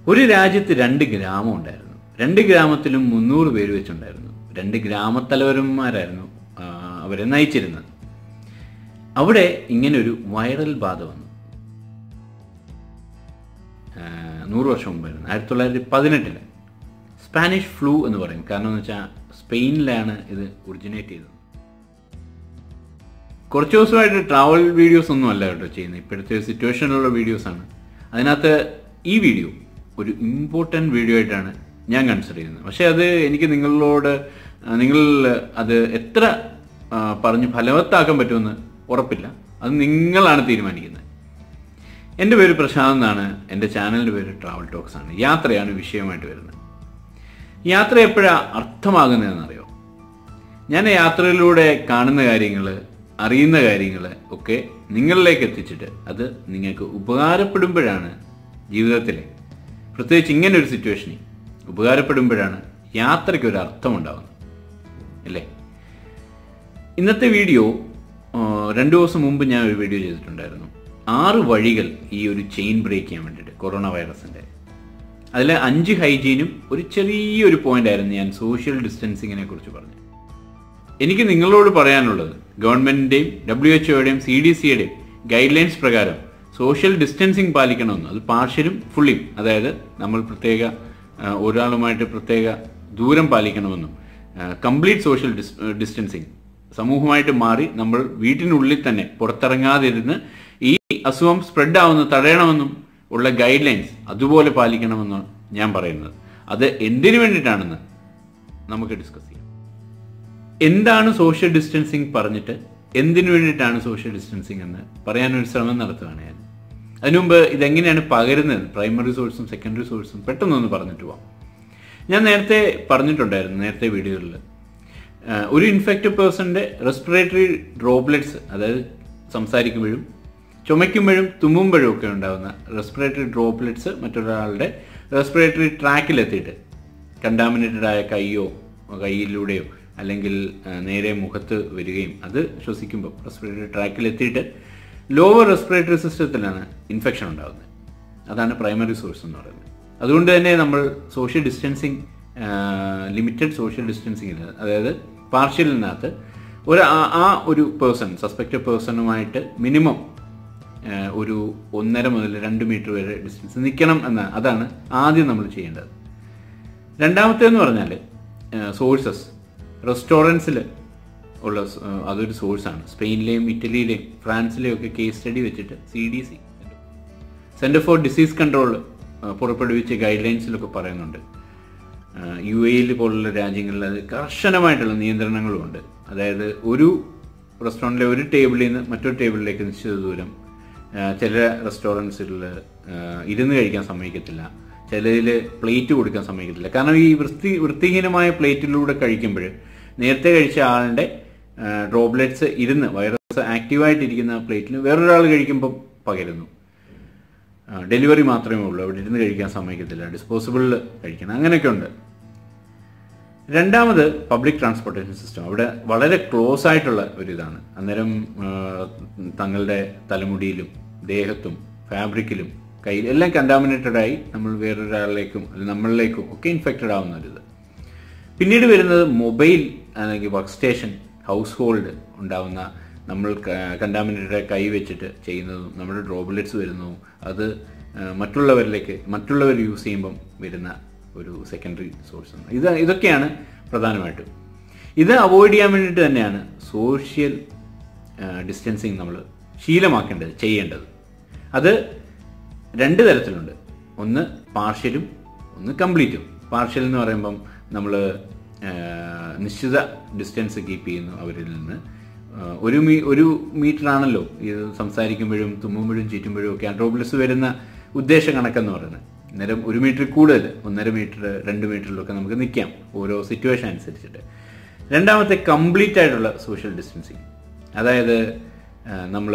ഒരു രാജ്യത്ത് രണ്ട് ഗ്രാമം ഉണ്ടായിരുന്നു രണ്ട് ഗ്രാമത്തിലും മുന്നൂറ് പേര് വെച്ചുണ്ടായിരുന്നു രണ്ട് ഗ്രാമത്തലവന്മാരായിരുന്നു ആ, അവരെ നയിച്ചിരുന്നത് അവിടെ ഇങ്ങനെ ഒരു വൈറൽ ബാധ വന്നു ആ, നൂറ് വർഷം മുമ്പായിരുന്നു ആയിരത്തി തൊള്ളായിരത്തി പതിനെട്ടില് സ്പാനിഷ് ഫ്ലൂ എന്ന് പറയും കാരണം എന്ന് വെച്ചാൽ സ്പെയിനിലാണ് ഇത് ഒറിജിനേറ്റ് ചെയ്തത് കുറച്ച് ദിവസമായിട്ട് ട്രാവൽ വീഡിയോസ് ഒന്നും അല്ല കേട്ടോ ചെയ്യുന്നത് ഇപ്പോഴത്തെ സിറ്റുവേഷനിലുള്ള വീഡിയോസാണ് അതിനകത്ത് ഈ വീഡിയോ ഒരു ഇമ്പോർട്ടൻറ്റ് വീഡിയോ ആയിട്ടാണ് ഞാൻ കൺസിഡർ ചെയ്യുന്നത് പക്ഷേ അത് എനിക്ക് നിങ്ങളോട് ആ, നിങ്ങൾ അത് എത്ര ആ, പറഞ്ഞ് ഫലവത്താക്കാൻ പറ്റുമെന്ന് ഉറപ്പില്ല അത് നിങ്ങളാണ് തീരുമാനിക്കുന്നത് എൻ്റെ പേര് പ്രശാന്ത് എന്നാണ് എൻ്റെ ചാനലിൻ്റെ പേര് ട്രാവൽ ടോക്സ് ആണ് യാത്രയാണ് വിഷയമായിട്ട് വരുന്നത് യാത്ര എപ്പോഴാണ് അർത്ഥമാകുന്നതെന്നറിയോ ഞാൻ യാത്രയിലൂടെ കാണുന്ന കാര്യങ്ങൾ അറിയുന്ന കാര്യങ്ങൾ ഒക്കെ നിങ്ങളിലേക്ക് എത്തിച്ചിട്ട് അത് നിങ്ങൾക്ക് ഉപകാരപ്പെടുമ്പോഴാണ് ജീവിതത്തിലെ പ്രത്യേകിച്ച് ഇങ്ങനെ ഒരു സിറ്റുവേഷനിൽ ഉപകാരപ്പെടുമ്പോഴാണ് യാത്രയ്ക്ക് ഒരു അർത്ഥമുണ്ടാകുന്നത് അല്ലേ ഇന്നത്തെ വീഡിയോ ആ, രണ്ടു ദിവസം മുമ്പ് ഞാൻ ഒരു വീഡിയോ ചെയ്തിട്ടുണ്ടായിരുന്നു ആറ് വഴികൾ ഈ ഒരു ചെയിൻ ബ്രേക്ക് ചെയ്യാൻ വേണ്ടിയിട്ട് കൊറോണ വൈറസിൻ്റെ അതിൽ അഞ്ച് ഹൈജീനും ഒരു ചെറിയൊരു പോയിന്റ് ആയിരുന്നു ഞാൻ സോഷ്യൽ ഡിസ്റ്റൻസിങ്ങിനെ കുറിച്ച് പറഞ്ഞു എനിക്ക് നിങ്ങളോട് പറയാനുള്ളത് ഗവൺമെന്റിന്റെയും ഡബ്ല്യു എച്ച് ഒയുടെയും സി ഡി സിയുടെയും ഗൈഡ് ലൈൻസ് പ്രകാരം സോഷ്യൽ ഡിസ്റ്റൻസിങ് പാലിക്കണമെന്ന് അത് പാർഷ്യലും ഫുള്ളിയും അതായത് നമ്മൾ പ്രത്യേക ആ, ഒരാളുമായിട്ട് പ്രത്യേക ദൂരം പാലിക്കണമെന്നും കംപ്ലീറ്റ് സോഷ്യൽ ഡിസ്റ്റൻസിങ് സമൂഹമായിട്ട് മാറി നമ്മൾ വീട്ടിനുള്ളിൽ തന്നെ പുറത്തിറങ്ങാതിരുന്ന് ഈ അസുഖം സ്പ്രെഡ് ആവുന്നത് തടയണമെന്നും ഉള്ള ഗൈഡ് ലൈൻസ് അതുപോലെ പാലിക്കണമെന്നാണ് ഞാൻ പറയുന്നത് അത് എന്തിനു വേണ്ടിയിട്ടാണെന്ന് നമുക്ക് ഡിസ്കസ് ചെയ്യാം എന്താണ് സോഷ്യൽ ഡിസ്റ്റൻസിങ് പറഞ്ഞിട്ട് എന്തിനു വേണ്ടിയിട്ടാണ് സോഷ്യൽ ഡിസ്റ്റൻസിങ് എന്ന് പറയാനൊരു ശ്രമം നടത്തുകയാണ് ഞാൻ അതിനുമുമ്പ് ഇതെങ്ങനെയാണ് പകരുന്നത് പ്രൈമറി സോഴ്സും സെക്കൻഡറി സോഴ്സും പെട്ടെന്നൊന്ന് പറഞ്ഞിട്ട് പോവാം ഞാൻ നേരത്തെ പറഞ്ഞിട്ടുണ്ടായിരുന്നു നേരത്തെ വീഡിയോകളിൽ ഒരു ഇൻഫെക്റ്റഡ് പേഴ്സന്റെ റെസ്പിറേറ്ററി ഡ്രോപ്ലെറ്റ്സ് അതായത് സംസാരിക്കുമ്പോഴും ചുമയ്ക്കുമ്പോഴും തുമ്മുമ്പോഴും ഒക്കെ ഉണ്ടാകുന്ന റെസ്പിറേറ്ററി ഡ്രോപ്ലെറ്റ്സ് മറ്റൊരാളുടെ റെസ്പിറേറ്ററി ട്രാക്കിലെത്തിയിട്ട് കണ്ടാമിനേറ്റഡ് ആയ കൈയോ കൈയിലൂടെയോ അല്ലെങ്കിൽ ആ, നേരെ മുഖത്ത് വരികയും അത് ശ്വസിക്കുമ്പോൾ റെസ്പിറേറ്ററി ട്രാക്കിൽ എത്തിയിട്ട് ലോവർ റെസ്പിറേറ്ററി സിസ്റ്റത്തിലാണ് ഇൻഫെക്ഷൻ ഉണ്ടാകുന്നത് അതാണ് പ്രൈമറി സോഴ്സ് എന്ന് പറയുന്നത് അതുകൊണ്ട് തന്നെ നമ്മൾ സോഷ്യൽ ഡിസ്റ്റൻസിങ് ലിമിറ്റഡ് സോഷ്യൽ ഡിസ്റ്റൻസിങ്ങിൽ അതായത് പാർഷ്യലിനകത്ത് ഒരു ആ- ആ ഒരു പേഴ്സൺ സസ്പെക്റ്റഡ് പേഴ്സണുമായിട്ട് മിനിമം ഒരു ഒന്നര മുതൽ രണ്ട് മീറ്റർ വരെ ഡിസ്റ്റൻസ് നിൽക്കണം എന്ന അതാണ് ആദ്യം നമ്മൾ ചെയ്യേണ്ടത് രണ്ടാമത്തേന്ന് പറഞ്ഞാൽ സോഴ്സസ് റെസ്റ്റോറൻറ്റ്സിൽ ഉള്ള സ- ആ, അതൊരു സോഴ്സാണ് സ്പെയിനിലെയും ഇറ്റലിയിലെയും ഫ്രാൻസിലെയും ഒക്കെ കേസ് സ്റ്റഡി വെച്ചിട്ട് C D C centre for disease control പുറപ്പെടുവിച്ച ഗൈഡ് ലൈൻസിലൊക്കെ പറയുന്നുണ്ട് യു എയിൽ പോലുള്ള രാജ്യങ്ങളിൽ അത് കർശനമായിട്ടുള്ള നിയന്ത്രണങ്ങളുമുണ്ട് അതായത് ഒരു റെസ്റ്റോറൻറ്റിലെ ഒരു ടേബിളിൽ നിന്ന് മറ്റൊരു ടേബിളിലേക്ക് നിശ്ചിത ദൂരം ആ, ചില റെസ്റ്റോറൻറ്റ്സിൽ ഇരുന്ന് കഴിക്കാൻ സമ്മതിക്കത്തില്ല ചിലതിൽ പ്ലേറ്റ് കൊടുക്കാൻ സമ്മതിക്കത്തില്ല കാരണം ഈ വൃത്തി വൃത്തിഹീനമായ പ്ലേറ്റിലൂടെ കഴിക്കുമ്പോൾ നേരത്തെ കഴിച്ച ആളിൻ്റെ ഡ്രോപ്ലെറ്റ്സ് ഇരുന്ന് വൈറസ് ആക്റ്റീവായിട്ടിരിക്കുന്ന പ്ലേറ്റിൽ വേറൊരാൾ കഴിക്കുമ്പോൾ പകരുന്നു ഡെലിവറി മാത്രമേ ഉള്ളൂ അവിടെ ഇരുന്ന് കഴിക്കാൻ സമ്മതിക്കത്തില്ല ഡിസ്പോസിബിളിൽ കഴിക്കണം അങ്ങനെയൊക്കെ ഉണ്ട് രണ്ടാമത് പബ്ലിക് ട്രാൻസ്പോർട്ടേഷൻ സിസ്റ്റം അവിടെ വളരെ ക്ലോസ് ആയിട്ടുള്ള ഒരു ഇതാണ് അന്നേരം ആ, തങ്ങളുടെ തലമുടിയിലും ദേഹത്തും ഫാബ്രിക്കിലും കയ്യിൽ എല്ലാം കണ്ടാമിനേറ്റഡ് ആയി നമ്മൾ വേറൊരാളിലേക്കും അല്ലെങ്കിൽ നമ്മളിലേക്കും ഒക്കെ ഇൻഫെക്റ്റഡ് ആവുന്ന ഒരു ഇത് പിന്നീട് വരുന്നത് മൊബൈൽ അല്ലെങ്കിൽ വർക്ക് സ്റ്റേഷൻ ഹൗസ് ഹോൾഡ് ഉണ്ടാവുന്ന നമ്മൾ കണ്ടാമിനേറ്റഡ് കൈ വെച്ചിട്ട് ചെയ്യുന്നതും നമ്മുടെ ഡ്രോബ്ലെറ്റ്സ് വരുന്നതും അത് ആ, മറ്റുള്ളവരിലേക്ക് മറ്റുള്ളവർ യൂസ് ചെയ്യുമ്പം വരുന്ന ഒരു സെക്കൻഡറി സോഴ്സ് ആണ് ഇത് ഇതൊക്കെയാണ് പ്രധാനമായിട്ടും ഇത് അവോയ്ഡ് ചെയ്യാൻ വേണ്ടിയിട്ട് തന്നെയാണ് സോഷ്യൽ ഡിസ്റ്റൻസിങ് നമ്മൾ ശീലമാക്കേണ്ടത് ചെയ്യേണ്ടത് അത് രണ്ട് തരത്തിലുണ്ട് ഒന്ന് പാർഷ്യലും ഒന്ന് കംപ്ലീറ്റും പാർഷ്യൽ എന്ന് പറയുമ്പം നമ്മൾ നിശ്ചിത ഡിസ്റ്റൻസ് കീപ്പ് ചെയ്യുന്നു അവരിൽ നിന്ന് ആ, ഒരു മീ ഒരു മീറ്റർ ആണല്ലോ ഇത് സംസാരിക്കുമ്പോഴും തുമ്മുമ്പോഴും ചീറ്റുമ്പോഴും ഒക്കെ ഡ്രോപ്ലെസ് വരുന്ന ഉദ്ദേശ കണക്കെന്ന് പറയുന്നത് അന്നേരം ഒരു മീറ്റർ കൂടുതൽ ഒന്നര മീറ്റർ രണ്ട് മീറ്ററിലൊക്കെ നമുക്ക് നിൽക്കാം ഓരോ സിറ്റുവേഷൻ അനുസരിച്ചിട്ട് രണ്ടാമത്തെ കംപ്ലീറ്റ് ആയിട്ടുള്ള സോഷ്യൽ ഡിസ്റ്റൻസിങ് അതായത് നമ്മൾ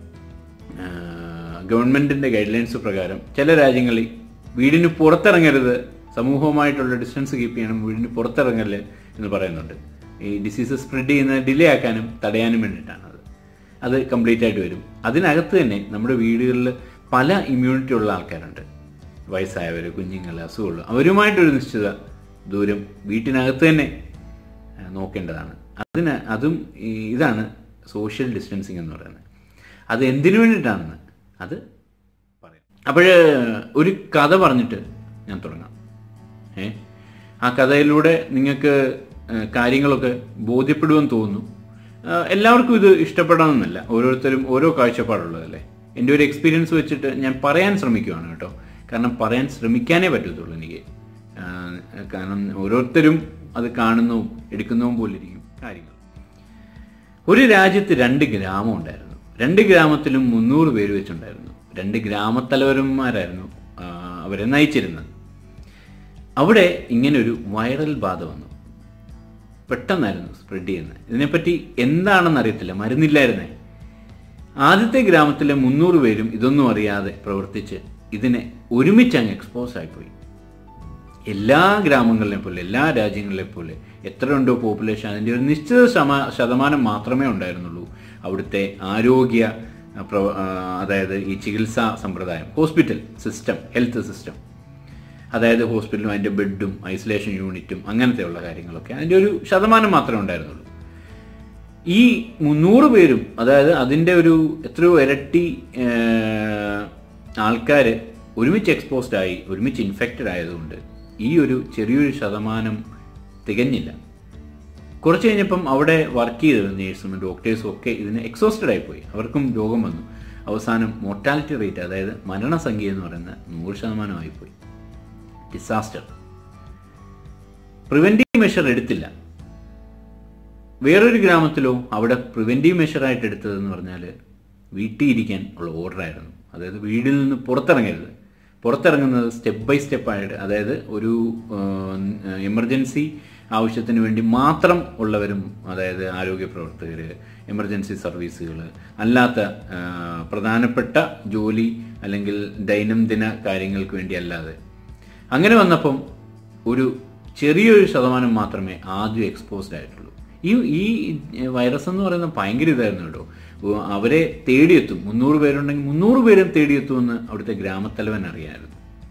ഗവൺമെൻറ്റിൻ്റെ ഗൈഡ് ലൈൻസ് പ്രകാരം ചില രാജ്യങ്ങളിൽ വീടിന് പുറത്തിറങ്ങരുത് സമൂഹവുമായിട്ടുള്ള ഡിസ്റ്റൻസ് കീപ്പ് ചെയ്യണം വീടിന് പുറത്തിറങ്ങല് എന്ന് പറയുന്നുണ്ട് ഈ ഡിസീസ് സ്പ്രെഡ് ചെയ്യുന്നത് ഡിലേ ആക്കാനും തടയാനും വേണ്ടിയിട്ടാണ് അത് അത് കംപ്ലീറ്റ് ആയിട്ട് വരും അതിനകത്ത് തന്നെ നമ്മുടെ വീടുകളിൽ പല ഇമ്മ്യൂണിറ്റി ഉള്ള ആൾക്കാരുണ്ട് വയസ്സായവർ കുഞ്ഞുങ്ങൾ അസുഖമുള്ള അവരുമായിട്ടൊരു നിശ്ചിത ദൂരം വീട്ടിനകത്ത് തന്നെ ആ, നോക്കേണ്ടതാണ് അതിന് അതും ഈ ഇതാണ് സോഷ്യൽ ഡിസ്റ്റൻസിങ് എന്ന് പറയുന്നത് അത് എന്തിനു വേണ്ടിയിട്ടാണെന്ന് അത് പറയാം അപ്പോൾ ഒരു കഥ പറഞ്ഞിട്ട് ഞാൻ തുടങ്ങാം ഏ ആ കഥയിലൂടെ നിങ്ങൾക്ക് ആ, കാര്യങ്ങളൊക്കെ ബോധ്യപ്പെടുമെന്ന് തോന്നുന്നു ആ, എല്ലാവർക്കും ഇത് ഇഷ്ടപ്പെടണമെന്നില്ല ഓരോരുത്തരും ഓരോ കാഴ്ചപ്പാടുള്ളതല്ലേ എൻ്റെ ഒരു എക്സ്പീരിയൻസ് വെച്ചിട്ട് ഞാൻ പറയാൻ ശ്രമിക്കുവാണ് കേട്ടോ കാരണം പറയാൻ ശ്രമിക്കാനേ പറ്റത്തുള്ളൂ എനിക്ക് ആ, കാരണം ഓരോരുത്തരും അത് കാണുന്നതും എടുക്കുന്നതും പോലെ ഇരിക്കും കാര്യങ്ങൾ ഒരു രാജ്യത്ത് രണ്ട് ഗ്രാമം ഉണ്ടായിരുന്നു രണ്ട് ഗ്രാമത്തിലും മുന്നൂറ് പേര് വെച്ചുണ്ടായിരുന്നു രണ്ട് ഗ്രാമത്തലവന്മാരായിരുന്നു ആ, അവരെ നയിച്ചിരുന്നത് അവിടെ ഇങ്ങനെ ഒരു വൈറൽ ബാധ വന്നു പെട്ടെന്നായിരുന്നു സ്പ്രെഡ് ചെയ്യുന്നത് ഇതിനെപ്പറ്റി എന്താണെന്ന് അറിയത്തില്ല മരുന്നില്ലായിരുന്നേ ആദ്യത്തെ ഗ്രാമത്തിലെ മുന്നൂറ് പേരും ഇതൊന്നും അറിയാതെ പ്രവർത്തിച്ച് ഇതിനെ ഒരുമിച്ച് അങ്ങ് എക്സ്പോസ് ആയിപ്പോയി എല്ലാ ഗ്രാമങ്ങളിലെ പോലെ എല്ലാ രാജ്യങ്ങളിലെ പോലെ എത്രയുണ്ടോ പോപ്പുലേഷൻ അതിൻ്റെ ഒരു നിശ്ചിത ശമ ശതമാനം മാത്രമേ ഉണ്ടായിരുന്നുള്ളൂ അവിടുത്തെ ആരോഗ്യ ആ, പ്രവ- ആ, അതായത് ഈ ചികിത്സാ സമ്പ്രദായം ഹോസ്പിറ്റൽ സിസ്റ്റം ഹെൽത്ത് സിസ്റ്റം അതായത് ഹോസ്പിറ്റലും അതിൻ്റെ ബെഡും ഐസൊലേഷൻ യൂണിറ്റും അങ്ങനത്തെയുള്ള കാര്യങ്ങളൊക്കെ അതിൻ്റെ ഒരു ശതമാനം മാത്രമേ ഉണ്ടായിരുന്നുള്ളൂ ഈ മുന്നൂറ് പേരും അതായത് അതിൻ്റെ ഒരു എത്രയോ ഇരട്ടി ആൾക്കാർ ഒരുമിച്ച് എക്സ്പോസ്ഡ് ആയി ഒരുമിച്ച് ഇൻഫെക്റ്റഡ് ആയതുകൊണ്ട് ഈ ഒരു ചെറിയൊരു ശതമാനം തികഞ്ഞില്ല കുറച്ച് കഴിഞ്ഞപ്പം അവിടെ വർക്ക് ചെയ്ത നേഴ്സും ഡോക്ടേഴ്സും ഒക്കെ ഇതിന് എക്സോസ്റ്റഡ് ആയിപ്പോയി അവർക്കും രോഗം വന്നു അവസാനം മോർട്ടാലിറ്റി റേറ്റ് അതായത് മരണസംഖ്യ എന്ന് പറയുന്നത് നൂറ് ശതമാനമായിപ്പോയി ഡിസാസ്റ്റർ പ്രിവെൻറ്റീവ് മെഷർ എടുത്തില്ല വേറൊരു ഗ്രാമത്തിലോ അവിടെ പ്രിവെൻറ്റീവ് മെഷറായിട്ട് എടുത്തതെന്ന് പറഞ്ഞാൽ വീട്ടിൽ ഇരിക്കാൻ ഉള്ള ഓർഡറായിരുന്നു അതായത് വീടിൽ നിന്ന് പുറത്തിറങ്ങരുത് പുറത്തിറങ്ങുന്നത് സ്റ്റെപ്പ് ബൈ സ്റ്റെപ്പായിട്ട് അതായത് ഒരു എമർജൻസി ആവശ്യത്തിന് വേണ്ടി മാത്രം ഉള്ളവരും അതായത് ആരോഗ്യ പ്രവർത്തകർ എമർജൻസി സർവീസുകൾ അല്ലാത്ത ആ, പ്രധാനപ്പെട്ട ജോലി അല്ലെങ്കിൽ ദൈനംദിന കാര്യങ്ങൾക്ക് വേണ്ടി അല്ലാതെ അങ്ങനെ വന്നപ്പം ഒരു ചെറിയൊരു ശതമാനം മാത്രമേ ആദ്യം എക്സ്പോസ്ഡ് ആയിട്ടുള്ളൂ ഈ ഈ വൈറസ് എന്ന് പറയുന്നത് ഭയങ്കര ഇതായിരുന്നു കേട്ടോ ഓ, അവരെ തേടിയെത്തും മുന്നൂറ് പേരുണ്ടെങ്കിൽ മുന്നൂറ് പേരും തേടിയെത്തുമെന്ന് അവിടുത്തെ ഗ്രാമത്തലവൻ അറിയാമായിരുന്നു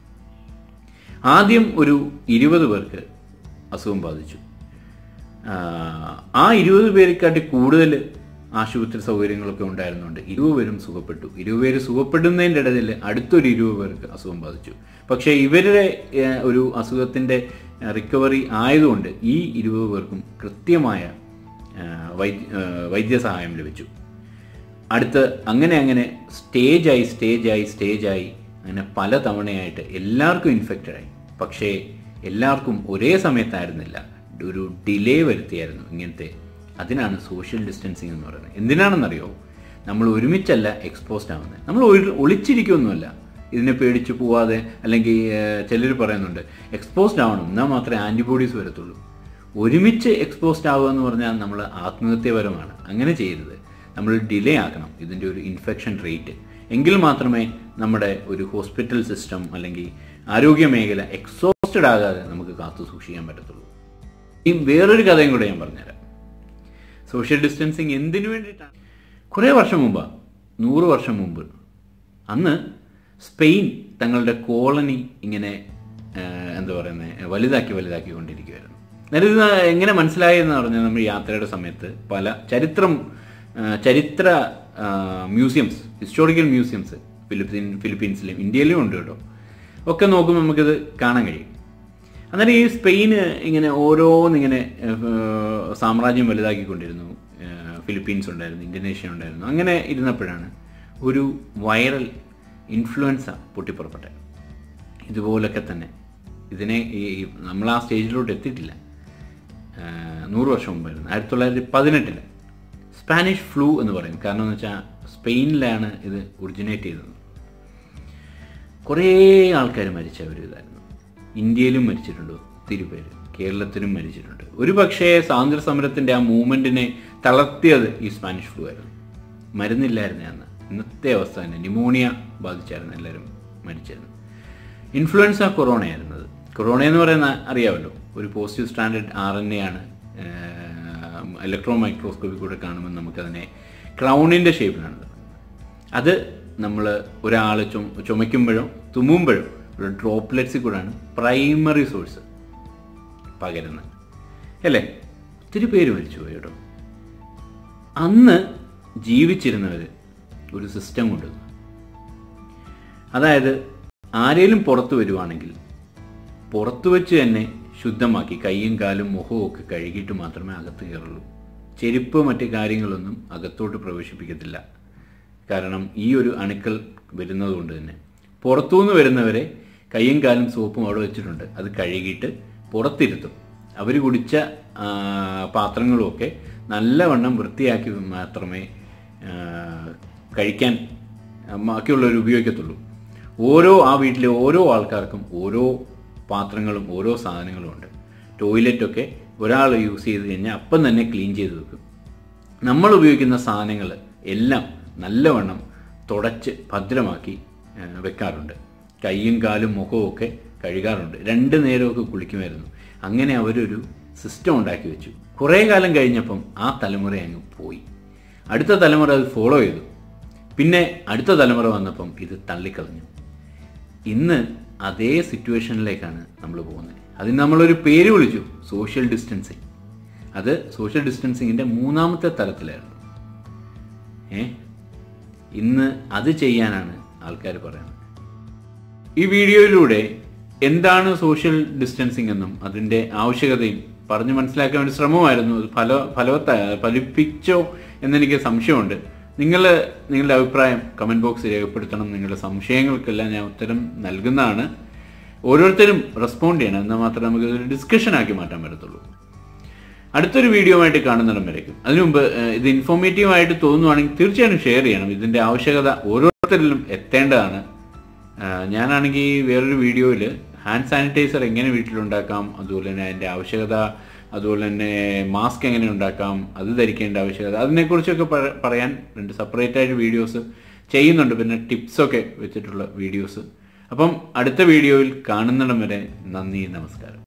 ആദ്യം ഒരു ഇരുപത് പേർക്ക് അസുഖം ബാധിച്ചു ആ, ആ ഇരുപത് പേരെക്കാട്ടി കൂടുതൽ ആശുപത്രി സൗകര്യങ്ങളൊക്കെ ഉണ്ടായിരുന്നുണ്ട് ഇരുപത് പേരും സുഖപ്പെട്ടു ഇരുപത് പേര് സുഖപ്പെടുന്നതിൻ്റെ ഇടയിൽ അടുത്തൊരു ഇരുപത് പേർക്ക് അസുഖം ബാധിച്ചു പക്ഷേ ഇവരുടെ ഏ, ഒരു അസുഖത്തിൻ്റെ റിക്കവറി ആയതുകൊണ്ട് ഈ ഇരുപത് പേർക്കും കൃത്യമായ ആ, വൈദ്യ ആ, വൈദ്യസഹായം ലഭിച്ചു അടുത്ത് അങ്ങനെ അങ്ങനെ സ്റ്റേജായി സ്റ്റേജായി സ്റ്റേജായി അങ്ങനെ പല തവണയായിട്ട് എല്ലാവർക്കും ഇൻഫെക്റ്റഡ് ആയി പക്ഷേ എല്ലാവർക്കും ഒരേ സമയത്തായിരുന്നില്ല ഒരു ഡിലേ വരുത്തിയായിരുന്നു ഇങ്ങനത്തെ അതിനാണ് സോഷ്യൽ ഡിസ്റ്റൻസിങ് എന്ന് പറയുന്നത് എന്തിനാണെന്നറിയോ നമ്മൾ ഒരുമിച്ചല്ല എക്സ്പോസ്ഡ് ആവുന്നത് നമ്മൾ ഒരു- ഒളിച്ചിരിക്കുകയൊന്നുമല്ല ഇതിനെ പേടിച്ച് പോവാതെ അല്ലെങ്കിൽ ചിലർ പറയുന്നുണ്ട് എക്സ്പോസ്ഡ് ആവണം എന്നാൽ മാത്രമേ ആൻറ്റിബോഡീസ് വരത്തുള്ളൂ ഒരുമിച്ച് എക്സ്പോസ്ഡ് ആവുക എന്ന് പറഞ്ഞാൽ നമ്മൾ ആത്മഹത്യപരമാണ് അങ്ങനെ ചെയ്യരുത് നമ്മൾ ഡിലേ ആക്കണം ഇതിൻ്റെ ഒരു ഇൻഫെക്ഷൻ റേറ്റ് എങ്കിൽ മാത്രമേ നമ്മുടെ ഒരു ഹോസ്പിറ്റൽ സിസ്റ്റം അല്ലെങ്കിൽ ആരോഗ്യ മേഖല എക്സോസ്റ്റഡ് ആകാതെ നമുക്ക് കാത്തു സൂക്ഷിക്കാൻ പറ്റത്തുള്ളൂ ഈ വേറൊരു കഥയും കൂടെ ഞാൻ പറഞ്ഞുതരാം സോഷ്യൽ ഡിസ്റ്റൻസിങ് എന്തിനു വേണ്ടിയിട്ടാണ് കുറേ വർഷം മുമ്പ് നൂറ് വർഷം മുമ്പ് അന്ന് സ്പെയിൻ തങ്ങളുടെ കോളനി ഇങ്ങനെ ആ, എന്താ പറയുന്നത് വലുതാക്കി വലുതാക്കി കൊണ്ടിരിക്കുമായിരുന്നു അതായത് ഇത് എങ്ങനെ മനസ്സിലായെന്ന് പറഞ്ഞാൽ നമ്മൾ യാത്രയുടെ സമയത്ത് പല ചരിത്രം ആ, ചരിത്ര മ്യൂസിയംസ് ഹിസ്റ്റോറിക്കൽ മ്യൂസിയംസ് ഫിലിപ്പീൻ ഫിലിപ്പീൻസിലും ഇന്ത്യയിലും ഉണ്ട് കേട്ടോ ഒക്കെ നോക്കുമ്പോൾ നമുക്കിത് കാണാൻ കഴിയും അന്നേരം ഈ സ്പെയിന് ഇങ്ങനെ ഓരോന്നിങ്ങനെ ഏഹ്, സാമ്രാജ്യം വലുതാക്കിക്കൊണ്ടിരുന്നു ഏഹ്, ഫിലിപ്പീൻസ് ഉണ്ടായിരുന്നു ഇന്തോനേഷ്യ ഉണ്ടായിരുന്നു അങ്ങനെ ഇരുന്നപ്പോഴാണ് ഒരു വൈറൽ ഇൻഫ്ലുവൻസ പൊട്ടിപ്പുറപ്പെട്ടത് ഇതുപോലൊക്കെ തന്നെ ഇതിനെ ഈ ഈ നമ്മൾ ആ സ്റ്റേജിലോട്ട് എത്തിയിട്ടില്ല ഏഹ്, നൂറ് വർഷം മുമ്പായിരുന്നു ആയിരത്തി തൊള്ളായിരത്തി പതിനെട്ടില് സ്പാനിഷ് ഫ്ലൂ എന്ന് പറയും കാരണം എന്ന് വെച്ചാൽ സ്പെയിനിലാണ് ഇത് ഒറിജിനേറ്റ് ചെയ്തത് കുറേ ആൾക്കാർ മരിച്ച ഒരു ഇതായിരുന്നു ഇന്ത്യയിലും മരിച്ചിട്ടുണ്ട് ഒത്തിരി പേര് കേരളത്തിലും മരിച്ചിട്ടുണ്ട് ഒരു പക്ഷേ സ്വാതന്ത്ര്യ സമരത്തിൻ്റെ ആ മൂവ്മെൻറ്റിനെ തളർത്തിയത് ഈ സ്പാനിഷ് ഫ്ലൂ ആയിരുന്നു മരുന്നില്ലായിരുന്നു അന്ന് ഇന്നത്തെ അവസ്ഥ തന്നെ ന്യൂമോണിയ ബാധിച്ചായിരുന്നു എല്ലാവരും മരിച്ചിരുന്നു ഇൻഫ്ലുവൻസ കൊറോണ ആയിരുന്നത് കൊറോണ എന്ന് പറയുന്ന അറിയാമല്ലോ ഒരു positive standard R N A ആണ് ഇലക്ട്രോ മൈക്രോസ്കോപ്പിൽ കൂടെ കാണുമ്പോൾ നമുക്കതിനെ ക്രൗണിൻ്റെ ഷേപ്പിലാണ് അത് നമ്മൾ ഒരാൾ ചുമ ചുമയ്ക്കുമ്പോഴോ തുമ്മുമ്പോഴോ ഡ്രോപ്ലെറ്റ്സിൽ കൂടാണ് പ്രൈമറി സോഴ്സ് പകരുന്നത് അല്ലേ ഒത്തിരി പേര് മരിച്ചു പോയി കേട്ടോ അന്ന് ജീവിച്ചിരുന്നവർ ഒരു സിസ്റ്റം കൊണ്ടുവന്നു അതായത് ആരേലും പുറത്തു വരുവാണെങ്കിൽ പുറത്തു വെച്ച് തന്നെ ശുദ്ധമാക്കി കൈയും കാലും മുഖവും ഒക്കെ കഴുകിയിട്ട് മാത്രമേ അകത്ത് കയറുള്ളൂ ചെരുപ്പ് മറ്റ് കാര്യങ്ങളൊന്നും അകത്തോട്ട് പ്രവേശിപ്പിക്കത്തില്ല കാരണം ഈ ഒരു അണുക്കൾ വരുന്നത് കൊണ്ട് തന്നെ പുറത്തുനിന്ന് വരുന്നവരെ കൈയും കാലും സോപ്പും അവിടെ വെച്ചിട്ടുണ്ട് അത് കഴുകിയിട്ട് പുറത്തിരുത്തും അവർ കുടിച്ച ആ, പാത്രങ്ങളുമൊക്കെ നല്ലവണ്ണം വൃത്തിയാക്കി മാത്രമേ ആ, കഴിക്കാൻ ആ, ബാക്കിയുള്ളവർ ഉപയോഗിക്കത്തുള്ളൂ ഓരോ ആ വീട്ടിലെ ഓരോ ആൾക്കാർക്കും ഓരോ പാത്രങ്ങളും ഓരോ സാധനങ്ങളും ഉണ്ട് ടോയ്ലറ്റൊക്കെ ഒരാൾ യൂസ് ചെയ്ത് കഴിഞ്ഞാൽ അപ്പം തന്നെ ക്ലീൻ ചെയ്ത് വെക്കും നമ്മൾ ഉപയോഗിക്കുന്ന സാധനങ്ങൾ എല്ലാം നല്ലവണ്ണം തുടച്ച് ഭദ്രമാക്കി ആ, വെക്കാറുണ്ട് കൈയും കാലും മുഖവും ഒക്കെ കഴുകാറുണ്ട് രണ്ട് നേരമൊക്കെ കുളിക്കുമായിരുന്നു അങ്ങനെ അവരൊരു സിസ്റ്റം ഉണ്ടാക്കി വെച്ചു കുറേ കാലം കഴിഞ്ഞപ്പം ആ തലമുറ അങ്ങ് പോയി അടുത്ത തലമുറ അത് ഫോളോ ചെയ്തു പിന്നെ അടുത്ത തലമുറ വന്നപ്പം ഇത് തള്ളിക്കളഞ്ഞു ഇന്ന് അതേ സിറ്റുവേഷനിലേക്കാണ് നമ്മൾ പോകുന്നത് അതിന് നമ്മളൊരു പേര് വിളിച്ചു സോഷ്യൽ ഡിസ്റ്റൻസിങ് അത് സോഷ്യൽ ഡിസ്റ്റൻസിങ്ങിൻ്റെ മൂന്നാമത്തെ തലത്തിലായിരുന്നു ഏ ഇന്ന് അത് ചെയ്യാനാണ് ആൾക്കാർ പറയുന്നത് ഈ വീഡിയോയിലൂടെ എന്താണ് സോഷ്യൽ ഡിസ്റ്റൻസിങ് എന്നും അതിൻ്റെ ആവശ്യകതയും പറഞ്ഞ് മനസ്സിലാക്കാൻ വേണ്ടി ശ്രമമായിരുന്നു അത് ഫല ഫലവത്തായ ഫലിപ്പിച്ചോ എന്നെനിക്ക് സംശയമുണ്ട് നിങ്ങൾ നിങ്ങളുടെ അഭിപ്രായം കമൻറ്റ് ബോക്സിൽ രേഖപ്പെടുത്തണം നിങ്ങളുടെ സംശയങ്ങൾക്കെല്ലാം ഞാൻ ഉത്തരം നൽകുന്നതാണ് ഓരോരുത്തരും റെസ്പോണ്ട് ചെയ്യണം എന്നാൽ മാത്രമേ നമുക്ക് ഇതൊരു ഡിസ്കഷനാക്കി മാറ്റാൻ പറ്റത്തുള്ളൂ അടുത്തൊരു വീഡിയോ ആയിട്ട് കാണുന്നിടം വരയ്ക്കും അതിനു മുമ്പ് ഏഹ്, ഇത് ഇൻഫോർമേറ്റീവ് ആയിട്ട് തോന്നുവാണെങ്കിൽ തീർച്ചയായും ഷെയർ ചെയ്യണം ഇതിന്റെ ആവശ്യകത ഓരോരുത്തരിലും എത്തേണ്ടതാണ് ഏഹ്, ഞാനാണെങ്കിൽ വേറൊരു വീഡിയോയിൽ ഹാൻഡ് സാനിറ്റൈസർ എങ്ങനെ വീട്ടിലുണ്ടാക്കാം അതുപോലെ തന്നെ അതിന്റെ ആവശ്യകത അതുപോലെ തന്നെ മാസ്ക് എങ്ങനെ ഉണ്ടാക്കാം അത് ധരിക്കേണ്ട ആവശ്യകത അതിനെക്കുറിച്ചൊക്കെ പ- പറയാൻ രണ്ട് സെപ്പറേറ്റ് ആയിട്ട് വീഡിയോസ് ചെയ്യുന്നുണ്ട് പിന്നെ ടിപ്സൊക്കെ വെച്ചിട്ടുള്ള വീഡിയോസ് അപ്പം അടുത്ത വീഡിയോയിൽ കാണുന്നിടം വരെ നന്ദി നമസ്കാരം